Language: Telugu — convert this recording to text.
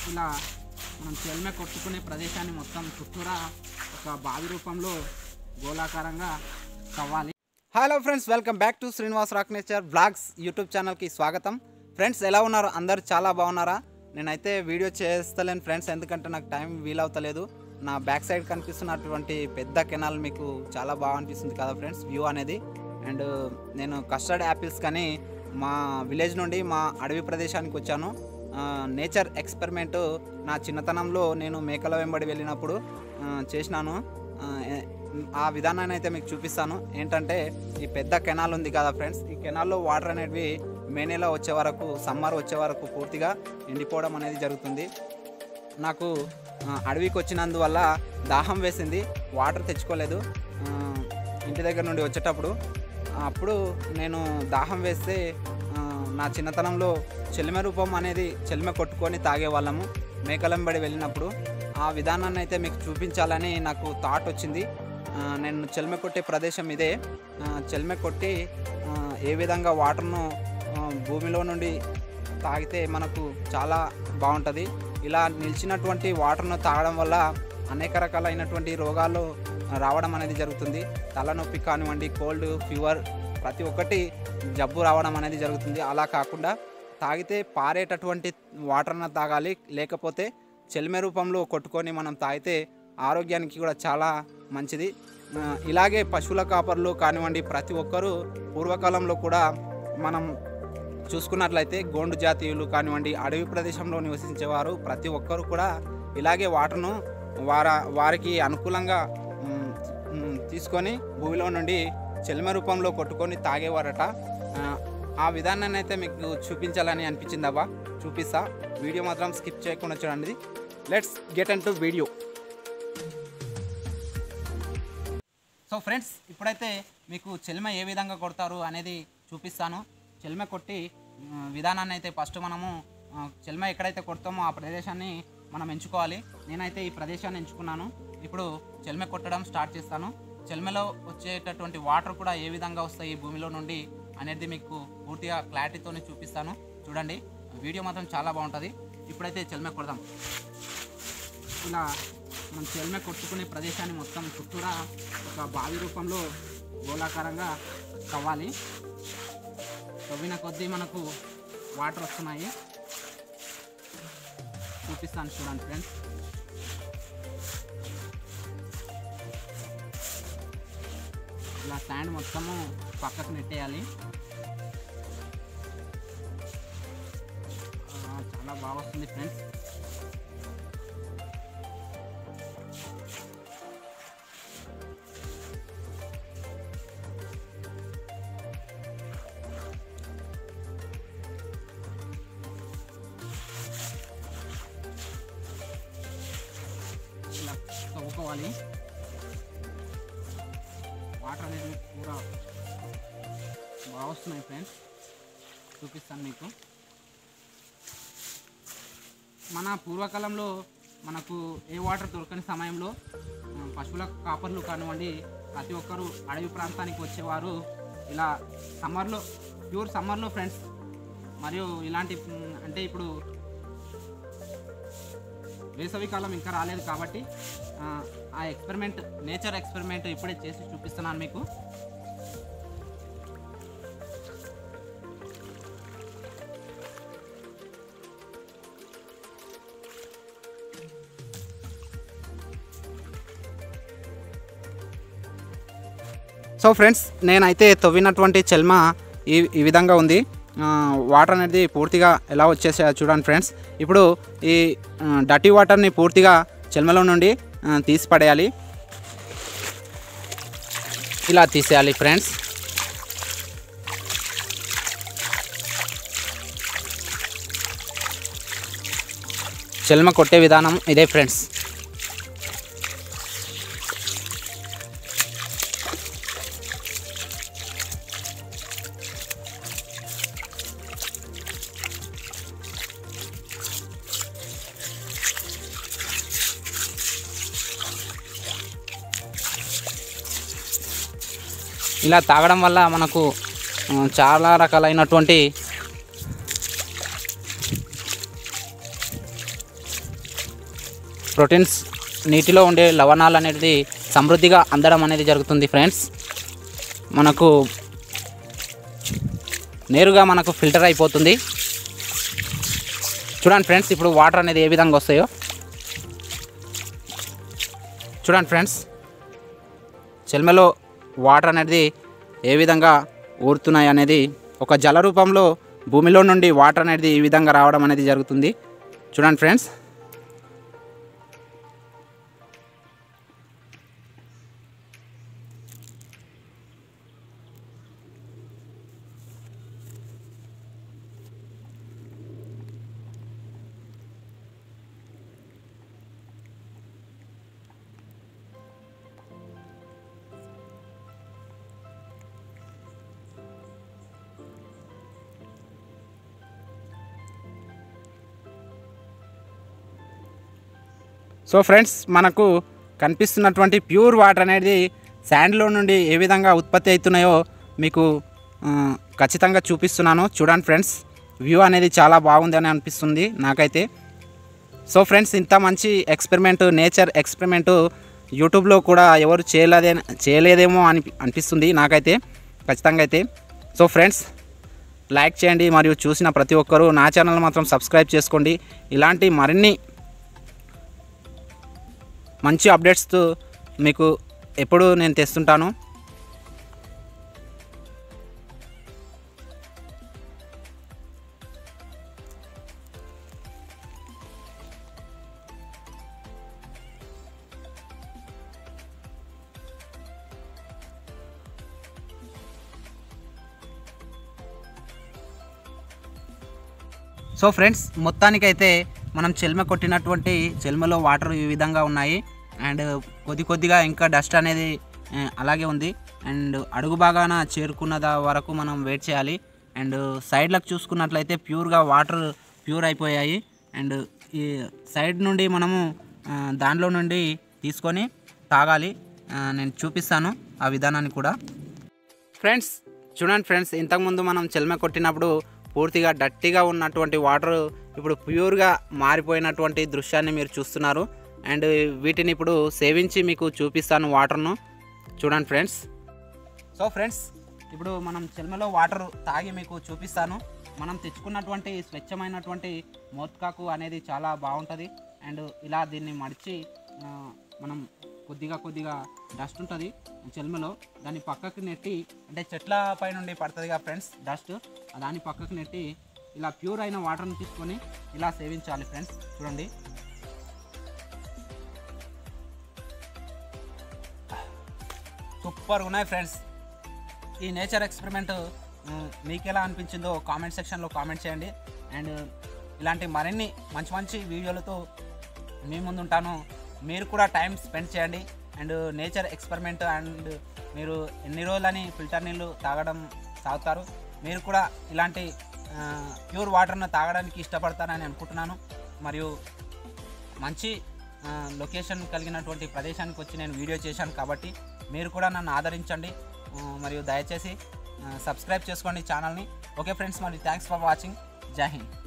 ఇలా మనం చెల్మె కొట్టుకునే ప్రదేశాన్ని మొత్తం చుట్టూరా ఒక బావి రూపంలో గోళాకారంగా తవ్వాలి hello friends welcome back to Srinivas rock nature blogs YouTube ఛానల్కి స్వాగతం ఫ్రెండ్స్ ఎలా ఉన్నారు అందరు చాలా బాగున్నారా నేనైతే వీడియో చేస్తలేను ఫ్రెండ్స్ ఎందుకంటే నాకు టైం వీలవుతలేదు నా బ్యాక్ సైడ్ కనిపిస్తున్నటువంటి పెద్ద కెనాల్ మీకు చాలా బాగా అనిపిస్తుంది కదా ఫ్రెండ్స్ వ్యూ అనేది అండ్ నేను కస్టర్డ్ యాపిల్స్ కానీ మా విలేజ్ నుండి మా అడవి ప్రదేశానికి వచ్చాను నేచర్ ఎక్స్పెరిమెంట్ నా చిన్నతనంలో నేను మేకల వెంబడి వెళ్ళినప్పుడు ఆ, చేసినాను ఆ, ఏ- ఆ విధానాన్ని అయితే మీకు చూపిస్తాను ఏంటంటే ఈ పెద్ద కెనాల్ ఉంది కదా ఫ్రెండ్స్ ఈ కెనాల్లో వాటర్ అనేటివి మే నెల వచ్చే వరకు సమ్మర్ వచ్చే వరకు పూర్తిగా ఎండిపోవడం అనేది జరుగుతుంది నాకు ఆ, అడవికి వచ్చినందువల్ల దాహం వేసింది వాటర్ తెచ్చుకోలేదు ఆ, ఇంటి దగ్గర నుండి వచ్చేటప్పుడు అప్పుడు నేను దాహం వేస్తే ఆ, నా చిన్నతనంలో చెలిమె రూపం అనేది చెలిమె కొట్టుకొని తాగేవాళ్ళము మేకలంబడి వెళ్ళినప్పుడు ఆ విధానాన్ని అయితే మీకు చూపించాలని నాకు థాట్ వచ్చింది ఆ, నేను చెలిమె కొట్టే ప్రదేశం ఇదే ఆ, చెలిమె కొట్టి ఆ, ఏ విధంగా వాటర్ను ఆ, భూమిలో నుండి తాగితే మనకు చాలా బాగుంటుంది ఇలా నిలిచినటువంటి వాటర్ను తాగడం వల్ల అనేక రకాలైనటువంటి రోగాలు రావడం అనేది జరుగుతుంది తలనొప్పి కానివ్వండి కోల్డ్ ఫీవర్ ప్రతి ఒక్కటి జబ్బు రావడం అనేది జరుగుతుంది అలా కాకుండా తాగితే పారేటటువంటి వాటర్ను తాగాలి లేకపోతే చెలిమె రూపంలో కొట్టుకొని మనం తాగితే ఆరోగ్యానికి కూడా చాలా మంచిది ఆ, ఇలాగే పశువుల కాపర్లు కానివ్వండి ప్రతి ఒక్కరూ పూర్వకాలంలో కూడా మనం చూసుకున్నట్లయితే గోండు జాతీయులు కానివ్వండి అడవి ప్రదేశంలో నివసించేవారు ప్రతి ఒక్కరు కూడా ఇలాగే వాటర్ను వార వారికి అనుకూలంగా మ్, మ్, తీసుకొని భూమిలో నుండి చెలిమ రూపంలో కొట్టుకొని తాగేవారట ఆ, ఆ విధానాన్ని అయితే మీకు చూపించాలని అనిపించిందబ్బా చూపిస్తా వీడియో మాత్రం స్కిప్ చేయకుండా చూడండి let's get on to video so friends ఇప్పుడైతే మీకు చెలిమ ఏ విధంగా కొడతారు అనేది చూపిస్తాను చెలిమ కొట్టి ఆ, విధానాన్ని అయితే ఫస్ట్ మనము ఆ, చెలిమ ఎక్కడైతే కొడతామో ఆ ప్రదేశాన్ని మనం ఎంచుకోవాలి నేనైతే ఈ ప్రదేశాన్ని ఎంచుకున్నాను ఇప్పుడు చెలిమ కొట్టడం స్టార్ట్ చేస్తాను చెలిమలో వచ్చేటటువంటి వాటర్ కూడా ఏ విధంగా వస్తాయి ఈ భూమిలో నుండి అనేది మీకు పూర్తిగా క్లారిటీతో చూపిస్తాను చూడండి వీడియో మాత్రం చాలా బాగుంటుంది ఇప్పుడైతే చెలిమ కొడదాం ఇలా మనం చెల్మె కొట్టుకునే ప్రదేశాన్ని మొత్తం చుట్టూరా ఒక బావి రూపంలో గోళాకారంగా తవ్వాలి తవ్విన కొద్దీ మనకు వాటర్ వస్తున్నాయి చూపిస్తాను చూడండి ఫ్రెండ్స్ ఇలా శాండ్ మొత్తము పక్కకు నెట్టేయాలి ఆ, చాలా బాగా వస్తుంది ఫ్రెండ్స్ ఇలా తవ్వుకోవాలి వాటర్ అనేది పూరా బాగా వస్తున్నాయి ఫ్రెండ్స్ చూపిస్తాను మీకు మన పూర్వకాలంలో మనకు ఏ వాటర్ దొరకని సమయంలో ఆ, పశువుల కాపర్లు కానివ్వండి ప్రతి ఒక్కరు అడవి ప్రాంతానికి వచ్చేవారు ఇలా సమ్మర్లో ప్యూర్ సమ్మర్లో ఫ్రెండ్స్ మరియు ఇలాంటి మ్, అంటే ఇప్పుడు వేసవి కాలం ఇంకా రాలేదు కాబట్టి ఆ, ఆ ఎక్స్పెరిమెంట్ నేచర్ ఎక్స్పెరిమెంట్ ఇప్పుడే చేసి చూపిస్తున్నాను మీకు సో ఫ్రెండ్స్ నేనైతే తవ్వినటువంటి చెల్మ ఈ ఈ విధంగా ఉంది ఆ, వాటర్ అనేది పూర్తిగా ఎలా వచ్చేసాయో చూడండి ఫ్రెండ్స్ ఇప్పుడు ఈ డటీ వాటర్ని పూర్తిగా చెల్మలో నుండి ఆ, తీసి పడేయాలి ఇలా తీసేయాలి ఫ్రెండ్స్ చెల్మ కొట్టే విధానం ఇదే ఫ్రెండ్స్ ఇలా తాగడం వల్ల మనకు ఆ, చాలా రకాలైనటువంటి ప్రోటీన్స్ నీటిలో ఉండే లవణాలు అనేది సమృద్ధిగా అందడం అనేది జరుగుతుంది ఫ్రెండ్స్ మనకు నేరుగా మనకు ఫిల్టర్ అయిపోతుంది చూడండి ఫ్రెండ్స్ ఇప్పుడు వాటర్ అనేది ఏ విధంగా వస్తాయో చూడండి ఫ్రెండ్స్ చెల్మలో వాటర్ అనేది ఏ విధంగా ఊరుతున్నాయి అనేది ఒక జల రూపంలో భూమిలో నుండి వాటర్ అనేది ఈ విధంగా రావడం అనేది జరుగుతుంది చూడండి ఫ్రెండ్స్ సో ఫ్రెండ్స్ మనకు కనిపిస్తున్నటువంటి ప్యూర్ వాటర్ అనేది శాండ్లో నుండి ఏ విధంగా ఉత్పత్తి అవుతున్నాయో మీకు ఆ, ఖచ్చితంగా చూపిస్తున్నాను చూడండి ఫ్రెండ్స్ వ్యూ అనేది చాలా బాగుంది అని అనిపిస్తుంది నాకైతే సో ఫ్రెండ్స్ ఇంత మంచి ఎక్స్పెరిమెంట్ నేచర్ ఎక్స్పెరిమెంట్ యూట్యూబ్లో కూడా ఎవరు చేయలేదే చేయలేదేమో అని అనిపిస్తుంది నాకైతే ఖచ్చితంగా అయితే సో ఫ్రెండ్స్ లైక్ చేయండి మరియు చూసిన ప్రతి ఒక్కరూ నా ఛానల్ మాత్రం సబ్స్క్రైబ్ చేసుకోండి ఇలాంటి మరిన్ని మంచి అప్డేట్స్ మీకు ఎప్పుడు నేను తెస్తుంటాను సో ఫ్రెండ్స్ మొత్తానికైతే మనం చెల్మ కొట్టినటువంటి చెల్మలో వాటర్ ఈ విధంగా ఉన్నాయి అండ్ కొద్ది కొద్దిగా ఇంకా డస్ట్ అనేది ఆ, అలాగే ఉంది అండ్ అడుగు భాగాన చేరుకున్న దా వరకు మనం వెయిట్ చేయాలి అండ్ సైడ్లకు చూసుకున్నట్లయితే ప్యూర్గా వాటర్ ప్యూర్ అయిపోయాయి అండ్ ఈ సైడ్ నుండి మనము ఆ, దానిలో నుండి తీసుకొని తాగాలి ఆ, నేను చూపిస్తాను ఆ విధానాన్ని కూడా ఫ్రెండ్స్ చూడండి ఫ్రెండ్స్ ఇంతకుముందు మనం చెల్మ కొట్టినప్పుడు పూర్తిగా డట్టిగా ఉన్నటువంటి వాటర్ ఇప్పుడు ప్యూర్గా మారిపోయినటువంటి దృశ్యాన్ని మీరు చూస్తున్నారు అండ్ వీటిని ఇప్పుడు సేవించి మీకు చూపిస్తాను వాటర్ను చూడండి ఫ్రెండ్స్ సో ఫ్రెండ్స్ ఇప్పుడు మనం చెల్మలో వాటర్ తాగి మీకు చూపిస్తాను మనం తెచ్చుకున్నటువంటి స్వచ్ఛమైనటువంటి మోత్కాకు అనేది చాలా బాగుంటుంది అండ్ ఇలా దీన్ని మడిచి ఆ, మనం కొద్దిగా కొద్దిగా డస్ట్ ఉంటుంది చెల్మలో దాన్ని పక్కకు నెట్టి అంటే చెట్ల పై నుండి పడుతుందిగా ఫ్రెండ్స్ డస్ట్ దాన్ని పక్కకు నెట్టి ఇలా ప్యూర్ అయిన వాటర్ని తీసుకొని ఇలా సేవించాలి ఫ్రెండ్స్ చూడండి సూపర్ ఉన్నాయి ఫ్రెండ్స్ ఈ నేచర్ ఎక్స్పెరిమెంట్ మీకు ఎలా అనిపించిందో కామెంట్ సెక్షన్లో కామెంట్ చేయండి అండ్ ఇలాంటి మరిన్ని మంచి మంచి వీడియోలతో మీ ముందు ఉంటాను మీరు కూడా టైం స్పెండ్ చేయండి అండ్ నేచర్ ఎక్స్పెరిమెంట్ అండ్ మీరు ఎన్ని రోజులని ఫిల్టర్ నీళ్ళు తాగడం తాగుతారు మీరు కూడా ఇలాంటి ప్యూర్ వాటర్ను తాగడానికి ఇష్టపడతారని అనుకుంటున్నాను మరియు మంచి ఆ, లొకేషన్ కలిగినటువంటి ప్రదేశానికి వచ్చి నేను వీడియో చేశాను కాబట్టి మీరు కూడా నన్ను ఆదరించండి ఆ, మరియు దయచేసి ఆ, సబ్స్క్రైబ్ చేసుకోండి ఛానల్ని ఓకే ఫ్రెండ్స్ మరి thanks for watching Jai Hind